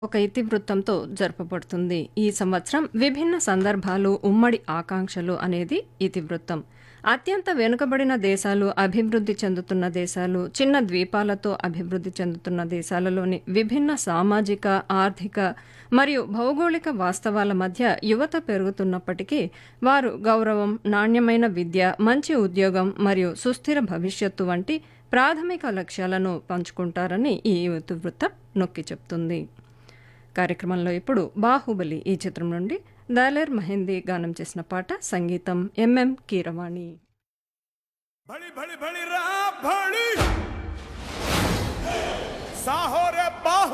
ఒక ఇతివృత్తంతో జరపబడుతుంది ఈ సంవత్సరం విభిన్న సందర్భాలు ఉమ్మడి ఆకాంక్షలు అనేది ఇతివృత్తం అత్యంత వెనుకబడిన దేశాలు అభివృద్ధి చెందుతున్న దేశాలు చిన్న ద్వీపాలతో అభివృద్ధి చెందుతున్న దేశాలలోని విభిన్న సామాజిక ఆర్థిక మరియు భౌగోళిక వాస్తవాల మధ్య యువత పెరుగుతున్నప్పటికీ వారు గౌరవం నాణ్యమైన విద్య మంచి ఉద్యోగం మరియు సుస్థిర భవిష్యత్తు వంటి ప్రాథమిక లక్ష్యాలను పంచుకుంటారని ఈ ఇతివృత్తం నొక్కి చెప్తుంది కార్యక్రమంలో ఇప్పుడు బాహుబలి ఈ చిత్రం నుండి దాలేర్ మహిందీ గానం చేసిన పాట సంగీతం ఎంఎం కీరవాణి भड़ी भड़ी भड़ी रा भड़ी साहो रे बाहु